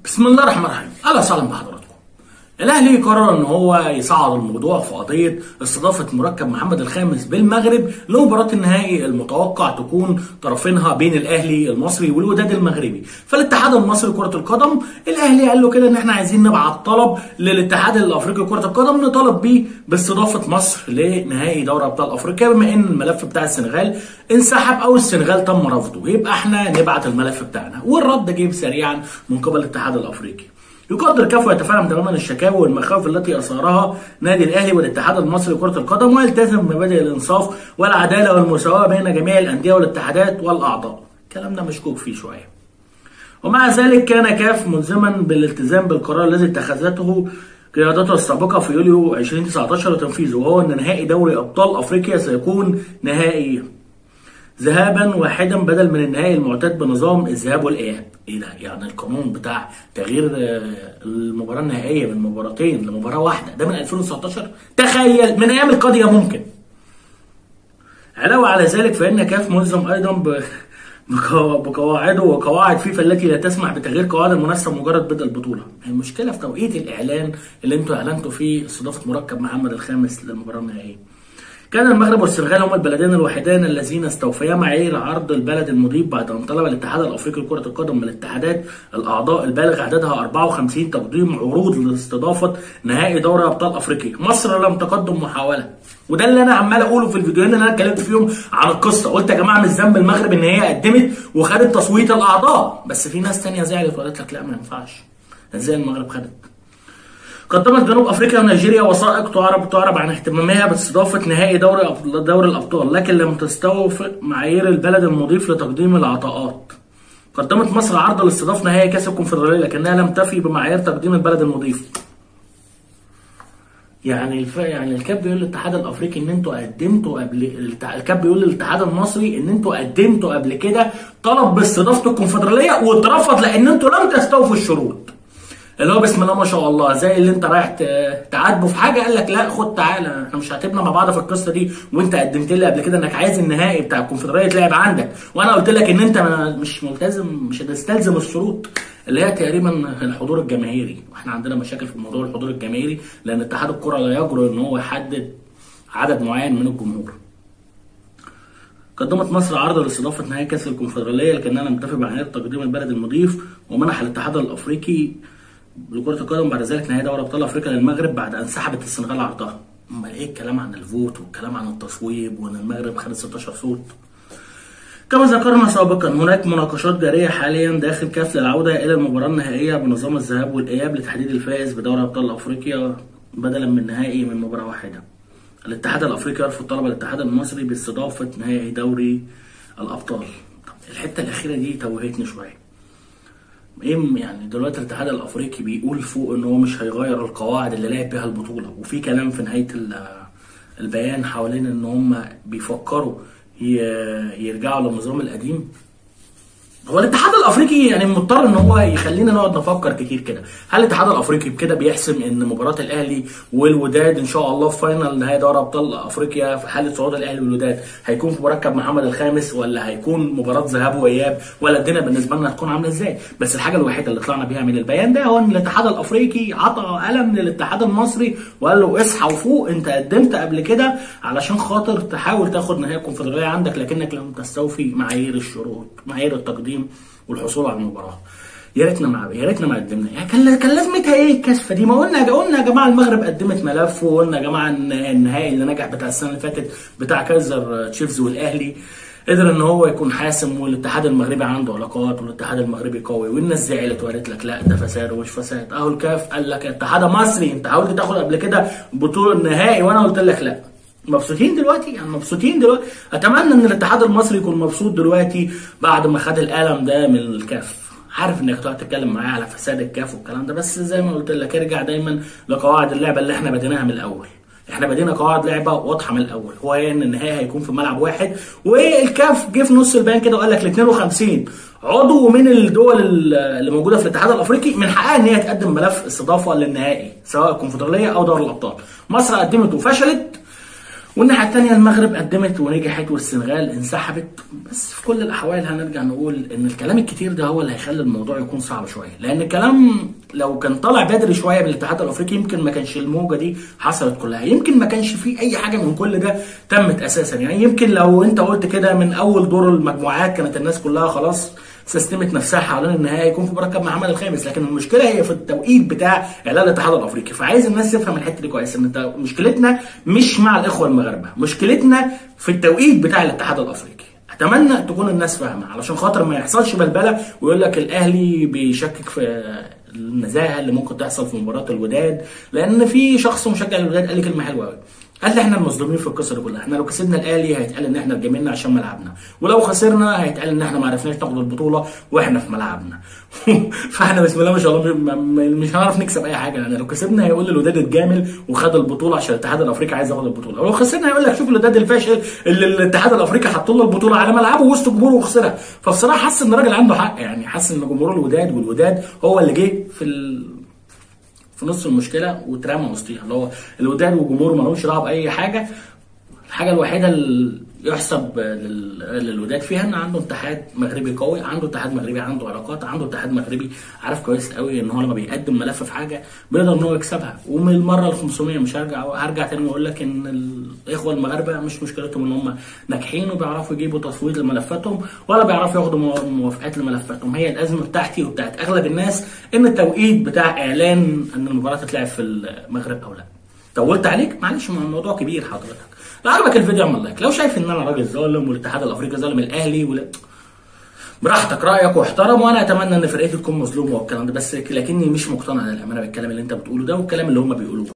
بسم الله الرحمن الرحيم اهلا وسهلا بحضراتكم الاهلي قرر ان هو يصعد الموضوع في قضيه استضافه مركب محمد الخامس بالمغرب لمباراه النهائي المتوقع تكون طرفينها بين الاهلي المصري والوداد المغربي فالاتحاد المصري لكره القدم الاهلي قال له كده ان احنا عايزين نبعت طلب للاتحاد الافريقي لكره القدم نطالب بيه باستضافه مصر لنهائي دوري ابطال افريقيا بما ان الملف بتاع السنغال انسحب او السنغال تم رفضه يبقى احنا نبعت الملف بتاعنا والرد جه سريعا من قبل الاتحاد الافريقي يقدر كاف ويتفهم تماما الشكاوى والمخاوف التي اثارها نادي الاهلي والاتحاد المصري لكره القدم ويلتزم بمبادئ الانصاف والعداله والمساواه بين جميع الانديه والاتحادات والاعضاء. الكلام ده مشكوك فيه شويه. ومع ذلك كان كاف ملزما بالالتزام بالقرار الذي اتخذته قيادته السابقه في يوليو 2019 وتنفيذه وهو ان نهائي دوري ابطال افريقيا سيكون نهائي ذهابا واحدا بدل من النهائي المعتاد بنظام الذهاب والاياب ايه ده يعني القانون بتاع تغيير المباراه النهائيه من مباراتين لمباراه واحده ده من 2019 تخيل من ايام القضيه ممكن علاوه على ذلك فان كاف ملزم ايضا ب بقواعده وقواعد فيفا التي لا تسمح بتغيير قواعد المنافسه مجرد بدء البطوله. المشكله في توقيت الاعلان اللي انتوا اعلنتوا فيه استضافه مركب محمد الخامس للمباراه النهائيه. كان المغرب والسنغال هما البلدين الوحيدان اللذين استوفيا معايير عرض البلد المضيف بعد ان طلب الاتحاد الافريقي لكره القدم من الاتحادات الاعضاء البالغ عددها 54 تقديم عروض لاستضافه نهائي دوري ابطال افريقيا، مصر لم تقدم محاوله وده اللي انا عمال اقوله في الفيديوهين اللي انا اتكلمت فيهم عن القصه، قلت يا جماعه مش ذنب المغرب ان هي قدمت وخدت تصويت الاعضاء، بس في ناس ثانيه زعلت وقالت لك لا ما ينفعش. ازاي المغرب خدت؟ قدمت جنوب افريقيا ونيجيريا وثائق تعرب تعرب عن اهتمامها باستضافه نهائي دوري دوري الابطال لكن لم تستوفي معايير البلد المضيف لتقديم العطاءات. قدمت مصر عرض لاستضافه نهائي كاس الكونفدراليه لكنها لم تفي بمعايير تقديم البلد المضيف. يعني الف... يعني الكاب بيقول للاتحاد الافريقي ان انتوا قدمتوا قبل الكاب بيقول للاتحاد المصري ان انتوا قدمتوا قبل كده طلب باستضافه الكونفدراليه واترفض لان انتوا لم تستوفوا الشروط. اللي هو بسم الله ما شاء الله زي اللي انت رايح تعاتبه في حاجه قال لك لا خد تعالى احنا مش هتبنى مع بعض في القصه دي وانت قدمت لي قبل كده انك عايز النهائي بتاع الكونفدراليه يتلعب عندك وانا قلت لك ان انت مش ملتزم مش هتستلزم الشروط اللي هي تقريبا الحضور الجماهيري واحنا عندنا مشاكل في موضوع الحضور الجماهيري لان اتحاد الكره لا يجرؤ ان هو يحدد عدد معين من الجمهور قدمت مصر عرض لاستضافه نهائي كاس الكونفدراليه لكنها لم تفي بمعايير تقديم البلد المضيف ومنح الاتحاد الافريقي لكرة القدم بعد ذلك نهائي دوري ابطال افريقيا للمغرب بعد ان سحبت السنغال عرضها. امال ايه الكلام عن الفوت والكلام عن التصويب وان المغرب خدت 16 صوت؟ كما ذكرنا سابقا هناك مناقشات جارية حاليا داخل كاف للعودة إلى المباراة النهائية بنظام الذهاب والإياب لتحديد الفائز بدوري أبطال أفريقيا بدلا من نهائي من مباراة واحدة. الاتحاد الأفريقي يرفض طلب الاتحاد المصري باستضافة نهائي دوري الأبطال. الحتة الأخيرة دي توهتني شوية. ايه يعني دلوقتي الاتحاد الافريقي بيقول فوق ان هو مش هيغير القواعد اللي لعب بيها البطوله وفي كلام في نهايه البيان حوالين ان هم بيفكروا يرجعوا للنظام القديم هو الاتحاد الافريقي يعني مضطر ان هو يخلينا نقعد نفكر كتير كده هل الاتحاد الافريقي بكده بيحسم ان مباراه الاهلي والوداد ان شاء الله في فاينل نهائي دوري ابطال افريقيا في حاله صعود الاهلي والوداد هيكون في مركب محمد الخامس ولا هيكون مباراه ذهاب واياب ولا الدنيا بالنسبه لنا هتكون عامله ازاي بس الحاجه الوحيده اللي طلعنا بيها من البيان ده هو ان الاتحاد الافريقي عطى قلم للاتحاد المصري وقال له اصحى وفوق انت قدمت قبل كده علشان خاطر تحاول تاخد نهائي الكونفدراليه عندك لكنك لم تستوفي معايير الشروط معايير التقديم والحصول على المباراه يا ريتنا ما يا ريتنا ما قدمنا يعني كان كان لازمتها ايه الكشفه دي ما قلنا قلنا يا جماعه المغرب قدمت ملف وقلنا يا جماعه النهائي اللي نجح بتاع السنه اللي فاتت بتاع كايزر تشيفز والاهلي قدر ان هو يكون حاسم والاتحاد المغربي عنده علاقات والاتحاد المغربي قوي والناس زعلت وقالت لك لا ده فساد ومش فساد اهو الكاف قال لك اتحاد مصري انت حاولت تاخد قبل كده بطوله النهائي وانا قلت لك لا مبسوطين دلوقتي يعني مبسوطين دلوقتي اتمنى ان الاتحاد المصري يكون مبسوط دلوقتي بعد ما خد القلم ده من الكاف عارف انك هتقعد تتكلم معايا على فساد الكاف والكلام ده بس زي ما قلت لك ارجع دايما لقواعد اللعبه اللي احنا بديناها من الاول احنا بدينا قواعد لعبه واضحه من الاول هو هي ان النهائي هيكون في ملعب واحد والكاف جه في نص البيان كده وقال لك ال 52 عضو من الدول اللي موجوده في الاتحاد الافريقي من حقها ان هي تقدم ملف استضافه للنهائي سواء الكونفدراليه او دوري الابطال مصر قدمت وفشلت والناحيه الثانيه المغرب قدمت ونجحت والسنغال انسحبت بس في كل الاحوال هنرجع نقول ان الكلام الكتير ده هو اللي هيخلي الموضوع يكون صعب شويه لان الكلام لو كان طالع بدري شويه من الاتحاد الافريقي يمكن ما كانش الموجه دي حصلت كلها يمكن ما كانش في اي حاجه من كل ده تمت اساسا يعني يمكن لو انت قلت كده من اول دور المجموعات كانت الناس كلها خلاص سيستمت نفسها حوالين النهائي يكون في مركب محمد الخامس لكن المشكله هي في التوقيت بتاع اعلان الاتحاد الافريقي فعايز الناس تفهم الحته دي كويس ان مشكلتنا مش مع الاخوه المغاربه مشكلتنا في التوقيت بتاع الاتحاد الافريقي اتمنى تكون الناس فاهمه علشان خاطر ما يحصلش بلبله ويقول لك الاهلي بيشكك في النزاهه اللي ممكن تحصل في مباراه الوداد لان في شخص مشجع للوداد قال لي كلمه حلوه قوي قال لي احنا المظلومين في القصه دي كلها احنا لو كسبنا الاهلي هيتقال ان احنا اتجاملنا عشان ملعبنا ولو خسرنا هيتقال ان احنا ما عرفناش ناخد البطوله واحنا في ملعبنا فاحنا بسم الله ما شاء الله مش هنعرف نكسب اي حاجه يعني لو كسبنا هيقول الوداد اتجامل وخد البطوله عشان الاتحاد الافريقي عايز ياخد البطوله ولو خسرنا هيقول لك شوف الوداد الفاشل اللي الاتحاد الافريقي حط له البطوله على ملعبه وسط جمهوره وخسرها فبصراحه حاسس ان الراجل عنده حق يعني حاسس ان جمهور الوداد والوداد هو اللي جه في ال... في نص المشكله واترمى وسطيها اللي هو الوداد وجمهوره ما لهمش دعوه باي حاجه الحاجه الوحيده اللي يحسب للوداد فيها ان عنده اتحاد مغربي قوي عنده اتحاد مغربي عنده علاقات عنده اتحاد مغربي عارف كويس قوي ان هو لما بيقدم ملف في حاجه بيقدر ان هو يكسبها ومن المره ال 500 مش هرجع هرجع تاني واقول لك ان الاخوه المغاربه مش مشكلتهم ان هم ناجحين وبيعرفوا يجيبوا تصويت لملفاتهم ولا بيعرفوا ياخدوا موافقات لملفاتهم هي الازمه بتاعتي وبتاعت اغلب الناس ان التوقيت بتاع اعلان ان المباراه تتلعب في المغرب او لا طولت عليك معلش الموضوع كبير حضرتك لو عجبك الفيديو اعمل لايك لو شايف ان انا راجل ظالم والاتحاد الافريقي ظالم الاهلي ولا براحتك رايك واحترم وانا اتمنى ان فرقتي تكون مظلومه والكلام ده بس لكني مش مقتنع للامانه بالكلام اللي انت بتقوله ده والكلام اللي هم بيقولوه